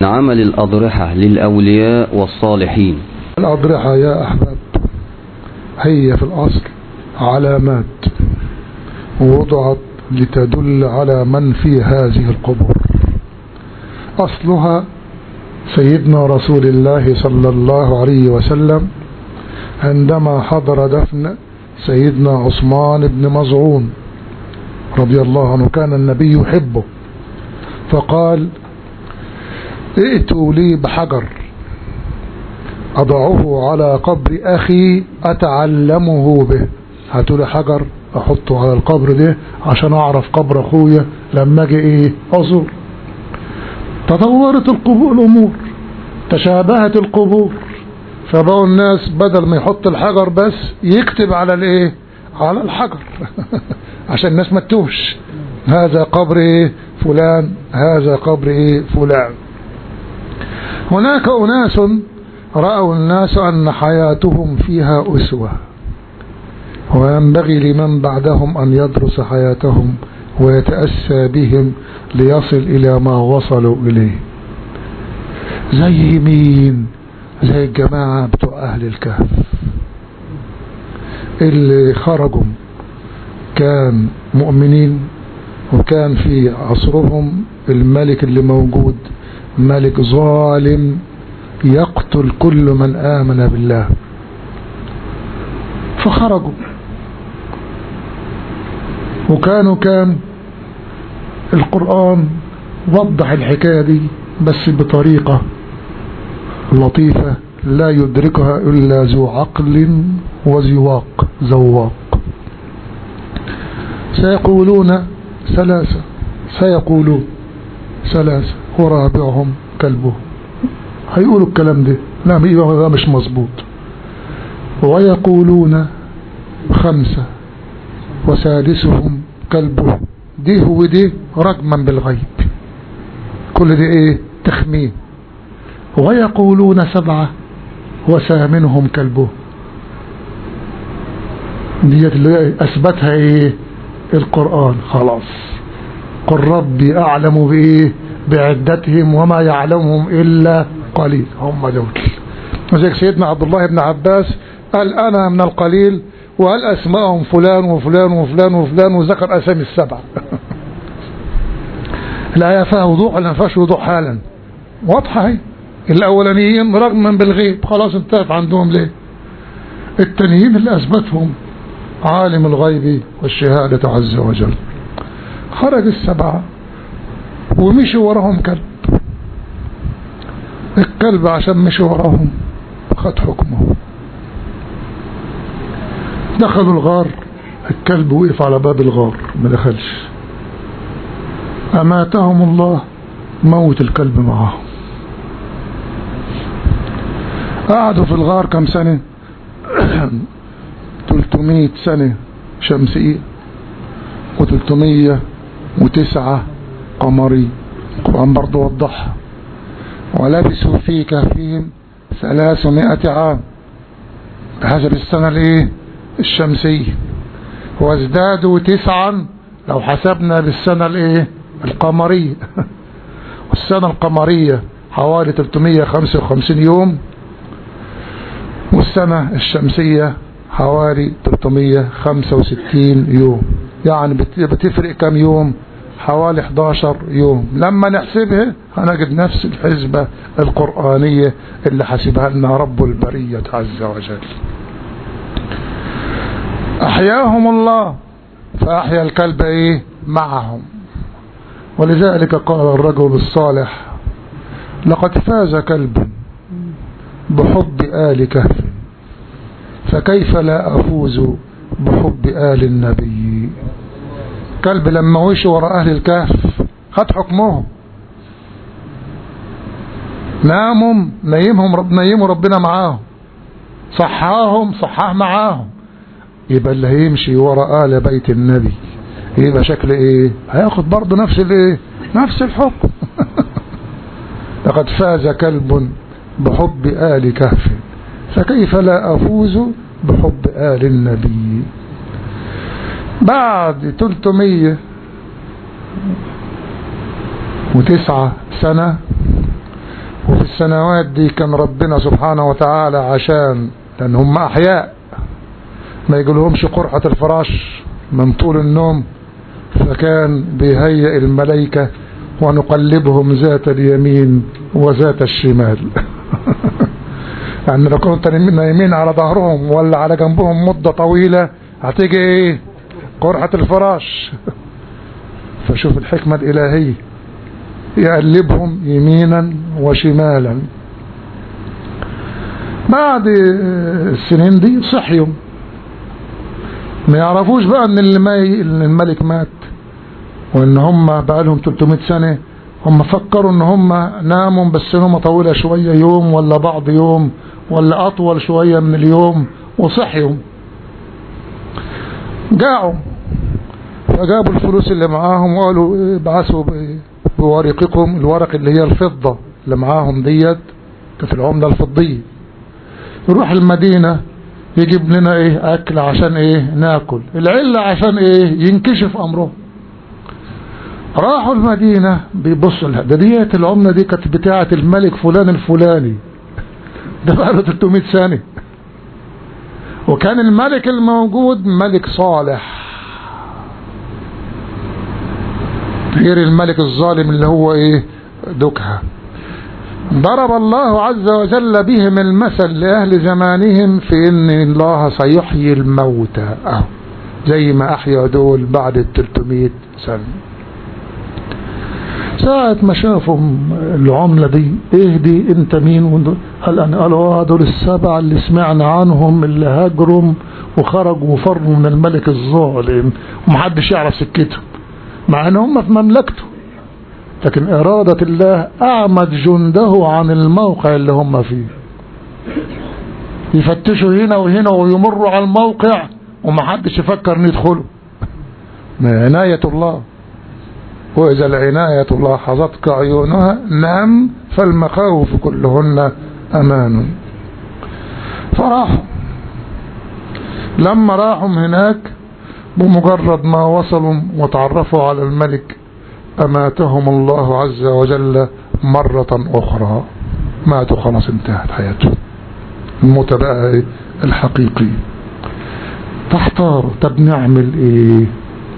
عمل الأضرحة للأولياء والصالحين الأضرحة يا أحباب هي في الأصل علامات وضعت لتدل على من في هذه القبور أصلها سيدنا رسول الله صلى الله عليه وسلم عندما حضر دفن سيدنا عثمان بن مزعون رضي الله عنه كان النبي يحبه فقال ائتوا لي بحجر أضعه على قبر أخي أتعلمه به هاتوا لي حجر أحطه على القبر ده عشان أعرف قبر أخويا لما أجي إيه أزور تطورت القبور الأمور تشابهت القبور فبقوا الناس بدل ما يحط الحجر بس يكتب على الايه على الحجر عشان الناس ما تتوش هذا قبر ايه فلان هذا قبر ايه فلان هناك أناس رأوا الناس أن حياتهم فيها أسوة وينبغي لمن بعدهم أن يدرس حياتهم ويتأسى بهم ليصل إلى ما وصلوا إليه زي مين زي الجماعة بتوع أهل الكهف اللي خرجوا كان مؤمنين وكان في عصرهم الملك اللي موجود ملك ظالم يقتل كل من آمن بالله فخرجوا وكانوا كان القرآن وضح الحكاية دي بس بطريقة لطيفة لا يدركها إلا ذو عقل وزواق زواق سيقولون ثلاثة سيقولون ثلاثة ورابعهم كلبهم هيقولوا الكلام ده لا ده مش مظبوط ويقولون خمسة وسادسهم كلبهم دي هو دي رجما بالغيب كل دي ايه تخمين ويقولون سبعة وثامنهم كلبه ديت اللي اثبتها ايه القرآن خلاص قل ربي اعلم بايه بعدتهم وما يعلمهم الا قليل هم دول وزيك سيدنا عبد الله بن عباس قال انا من القليل وقال اسمائهم فلان وفلان وفلان وفلان وذكر اسامي السبعة الآية فيها وضوح ولا ما فيهاش وضوح حالا واضحة هي الأولانيين رغما بالغيب خلاص انتهت عندهم ليه التانيين اللي أثبتهم عالم الغيب والشهادة عز وجل خرج السبعة ومشوا وراهم كلب الكلب عشان مشوا وراهم خد حكمه دخلوا الغار الكلب وقف على باب الغار ما دخلش أماتهم الله موت الكلب معهم قعدوا في الغار كم سنة 300 سنة شمسية و309 قمري القرآن برضو وضحها ولبسوا في كهفهم 300 عام بحسب السنة الايه الشمسية وازدادوا تسعا لو حسبنا بالسنة الايه القمرية والسنة القمرية حوالي 355 يوم والسنة الشمسية حوالي 365 يوم يعني بتفرق كم يوم حوالي 11 يوم لما نحسبها هنجد نفس الحسبة القرآنية اللي حسبها لنا رب البرية عز وجل أحياهم الله فأحيا الكلب إيه معهم ولذلك قال الرجل الصالح لقد فاز كلب بحب آل كهف فكيف لا أفوز بحب آل النبي كلب لما وش وراء أهل الكهف خد حكمهم نامهم نيمهم رب نيموا ربنا معاهم صحاهم صحاه معاهم يبقى اللي هيمشي وراء آل بيت النبي يبقى شكل ايه هياخد برضه نفس الايه نفس الحكم لقد فاز كلب بحب آل كهف فكيف لا أفوز بحب آل النبي بعد 309 سنة السنوات دي كان ربنا سبحانه وتعالى عشان لأن هم أحياء ما يقولهمش قرحة الفراش من طول النوم فكان بيهيئ الملائكة ونقلبهم ذات اليمين وذات الشمال يعني لو كنت نايمين على ظهرهم ولا على جنبهم مدة طويلة هتيجي ايه قرحة الفراش فشوف الحكمة الإلهية يقلبهم يمينا وشمالا بعد السنين دي صحيوا ما يعرفوش بقى ان الملك مات وان هم بقى لهم 300 سنة هم فكروا ان هم ناموا بس نومة طويلة شوية يوم ولا بعض يوم ولا اطول شوية من اليوم وصحيوا جاعوا فجابوا الفلوس اللي معاهم وقالوا ابعثوا بورقكم الورق اللي هي الفضة اللي معاهم ديت كانت العملة الفضية يروح المدينة يجيب لنا ايه اكل عشان ايه ناكل العلة عشان ايه ينكشف امره راحوا المدينة بيبصوا لها ده ديت العملة دي كانت بتاعة الملك فلان الفلاني ده بقى له 300 سنة وكان الملك الموجود ملك صالح غير الملك الظالم اللي هو ايه دكها ضرب الله عز وجل بهم المثل لأهل زمانهم في ان الله سيحيي الموتى أهو زي ما أحيا دول بعد ال 300 سنة ساعة ما شافوا العملة دي ايه دي انت مين هل انا قالوا دول السبع اللي سمعنا عنهم اللي هاجروا وخرجوا وفروا من الملك الظالم ومحدش يعرف سكتهم مع ان هم في مملكته لكن ارادة الله اعمد جنده عن الموقع اللي هم فيه يفتشوا هنا وهنا ويمروا على الموقع ومحدش يفكر ان يدخلوا عناية الله وإذا العناية لاحظتك عيونها نعم فالمخاوف كلهن أمان فراحوا لما راحوا هناك بمجرد ما وصلوا وتعرفوا على الملك أماتهم الله عز وجل مرة أخرى ماتوا خلاص انتهت حياتهم الموت بقى الحقيقي تحتار طب نعمل ايه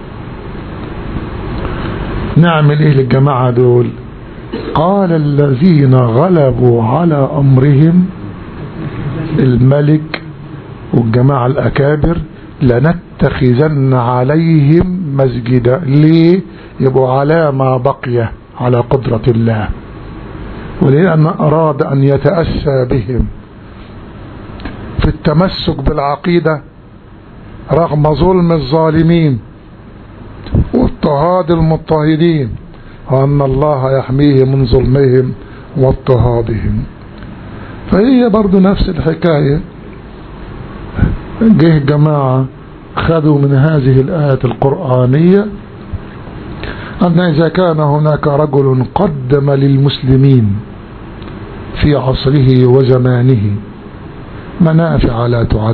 نعمل ايه للجماعة دول قال الذين غلبوا على امرهم الملك والجماعة الاكابر لنتخذن عليهم مسجدا ليه يبقوا على ما بقي على قدرة الله ولأن أراد أن يتأسى بهم في التمسك بالعقيدة رغم ظلم الظالمين واضطهاد المضطهدين وأن الله يحميه من ظلمهم واضطهادهم فهي برضو نفس الحكاية جه جماعة خذوا من هذه الآية القرآنية أن إذا كان هناك رجل قدم للمسلمين في عصره وزمانه منافع لا تعد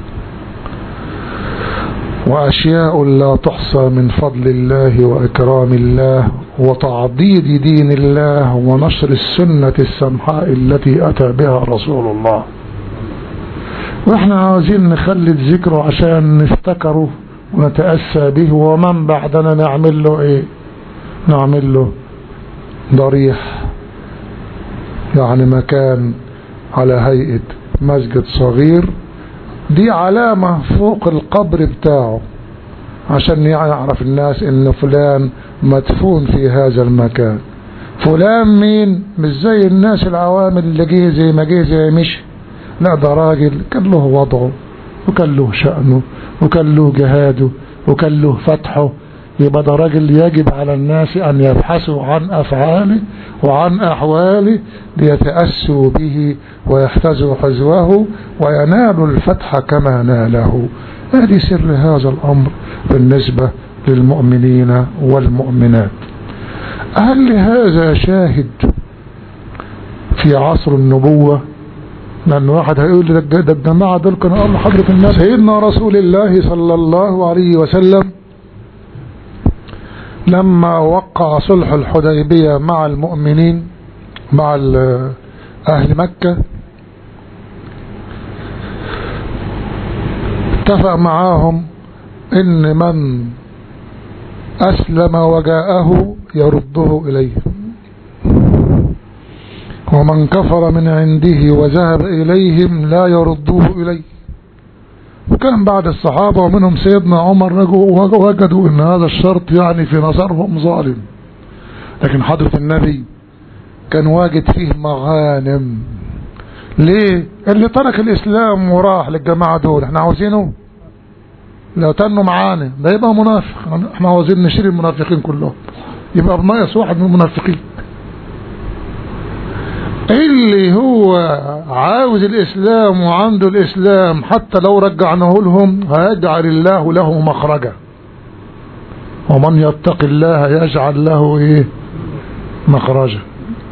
وأشياء لا تحصى من فضل الله وإكرام الله وتعضيد دين الله ونشر السنة السمحاء التي أتى بها رسول الله واحنا عاوزين نخلد ذكره عشان نفتكره ونتأسى به ومن بعدنا نعمل له ايه نعمل له ضريح يعني مكان على هيئة مسجد صغير دي علامة فوق القبر بتاعه عشان يعرف الناس ان فلان مدفون في هذا المكان فلان مين مش زي الناس العوامل اللي جه زي ما جه زي مشي لا ده راجل كان له وضعه وكان له شأنه وكان له جهاده وكان له فتحه يبقى ده راجل يجب على الناس أن يبحثوا عن أفعاله وعن أحواله ليتأسوا به ويحتزوا حزوه وينالوا الفتح كما ناله هذه سر هذا الأمر بالنسبة للمؤمنين والمؤمنات هل لهذا شاهد في عصر النبوة لأن واحد هيقول ده الجماعة دول كانوا قالوا حضرة الناس سيدنا رسول الله صلى الله عليه وسلم لما وقع صلح الحديبية مع المؤمنين مع أهل مكة اتفق معاهم إن من أسلم وجاءه يرده إليه ومن كفر من عنده وذهب إليهم لا يردوه إليه وكان بعد الصحابة ومنهم سيدنا عمر وجدوا ان هذا الشرط يعني في نظرهم ظالم لكن حضرة النبي كان واجد فيه مغانم ليه اللي ترك الاسلام وراح للجماعة دول احنا عاوزينه لو تنوا معانا ده يبقى منافق احنا عاوزين نشيل المنافقين كلهم يبقى بناقص واحد من المنافقين اللي هو عاوز الإسلام وعنده الإسلام حتى لو رجعناه لهم هيجعل الله له مخرجا ومن يتق الله يجعل له إيه مخرجا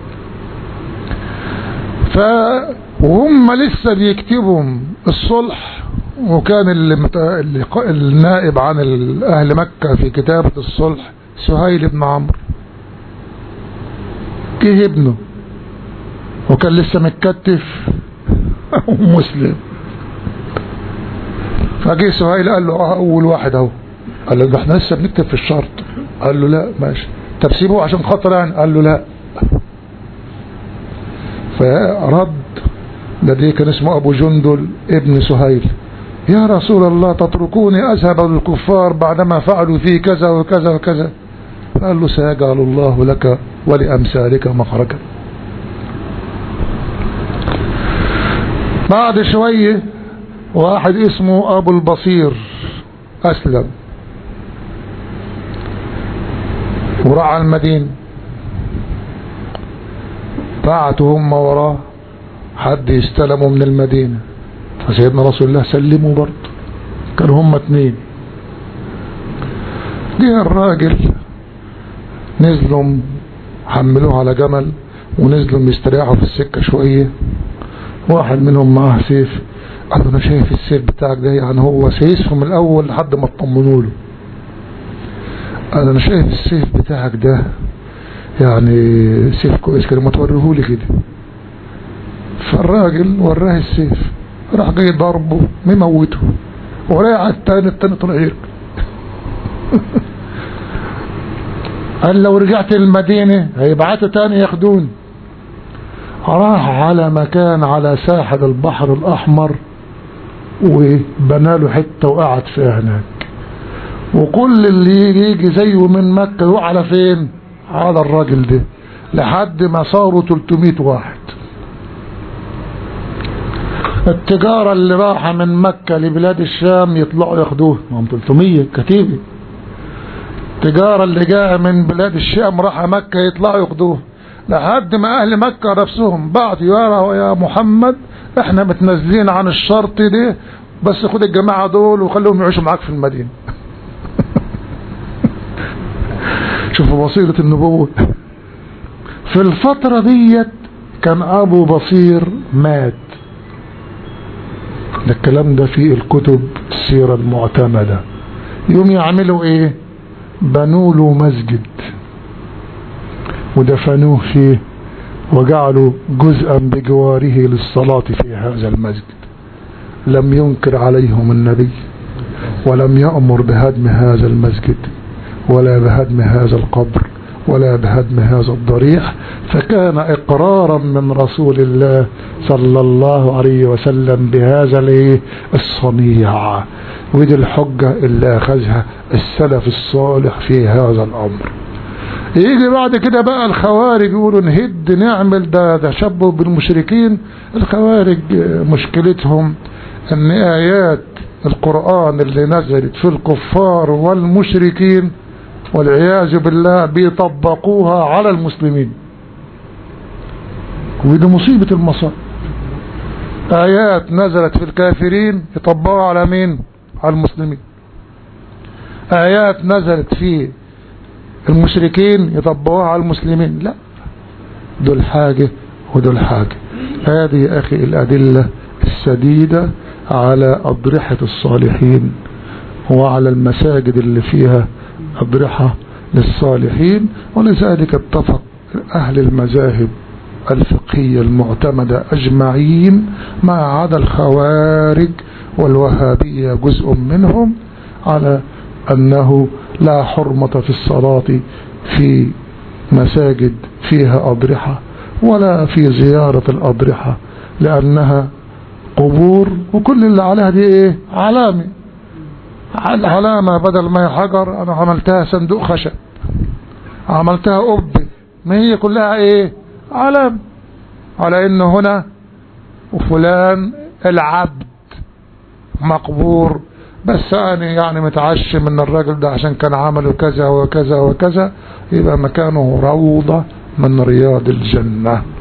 فهم لسه بيكتبوا الصلح وكان اللي مت... اللي النائب عن أهل مكة في كتابة الصلح سهيل بن عمرو جه ابنه وكان لسه متكتف مسلم فجه سهيل قال له اول واحد اهو قال له ده احنا لسه بنكتب في الشرط قال له لا ماشي طب سيبوه عشان خاطر يعني قال له لا فرد الذي كان اسمه ابو جندل ابن سهيل يا رسول الله تتركوني اذهب للكفار بعدما فعلوا في كذا وكذا وكذا قال له سيجعل الله لك ولامثالك مخرجا بعد شوية واحد اسمه ابو البصير اسلم وراح على المدينة بعتوا هم وراه حد يستلموا من المدينة فسيدنا رسول الله سلموا برضه كانوا هم اتنين جه الراجل نزلوا حملوه على جمل ونزلوا يستريحوا في السكة شوية واحد منهم معاه سيف قال له انا شايف السيف بتاعك ده يعني هو سيسهم الاول لحد ما اطمنوا له قال انا شايف السيف بتاعك ده يعني سيف كويس كده ما توريه لي كده فالراجل وراه السيف راح جاي ضربه مموته ورايح التاني التاني طلع يركب قال لو رجعت المدينة هيبعتوا تاني ياخدوني راح على مكان على ساحل البحر الأحمر وبنى له حتة وقعد فيها هناك وكل اللي يجي يجي زيه من مكة يروح على فين على الراجل ده لحد ما صاروا 300 واحد التجارة اللي راحة من مكة لبلاد الشام يطلعوا ياخدوه هم 300 كتيبة التجارة اللي جاء من بلاد الشام راحة مكة يطلعوا ياخدوه لحد ما اهل مكة نفسهم بعد يا يا محمد احنا متنازلين عن الشرط ده بس خد الجماعة دول وخليهم يعيشوا معاك في المدينة شوفوا بصيرة النبوة في الفترة ديت كان ابو بصير مات ده الكلام ده في الكتب السيرة المعتمدة يوم يعملوا ايه بنوا له مسجد ودفنوه فيه وجعلوا جزءا بجواره للصلاة في هذا المسجد لم ينكر عليهم النبي ولم يأمر بهدم هذا المسجد ولا بهدم هذا القبر ولا بهدم هذا الضريح فكان اقرارا من رسول الله صلى الله عليه وسلم بهذا الصنيع ودي الحجة اللي اخذها السلف الصالح في هذا الامر يجي بعد كده بقى الخوارج يقولوا نهد نعمل ده تشبه بالمشركين الخوارج مشكلتهم ان ايات القرآن اللي نزلت في الكفار والمشركين والعياذ بالله بيطبقوها على المسلمين ودي مصيبة المصائب آيات نزلت في الكافرين يطبقوها على مين على المسلمين آيات نزلت في المشركين يطبقوها على المسلمين لا دول حاجة ودول حاجة هذه يا أخي الأدلة السديدة على أضرحة الصالحين وعلى المساجد اللي فيها أضرحة للصالحين ولذلك اتفق أهل المذاهب الفقهية المعتمدة أجمعين ما عدا الخوارج والوهابية جزء منهم على أنه لا حرمة في الصلاة في مساجد فيها أضرحة ولا في زيارة الأضرحة لأنها قبور وكل اللي عليها دي ايه علامة العلامة بدل ما هي حجر انا عملتها صندوق خشب عملتها قبة ما هي كلها ايه علامة على انه هنا وفلان العبد مقبور بس انا يعني متعشم من الراجل ده عشان كان عمله كذا وكذا وكذا يبقى مكانه روضة من رياض الجنة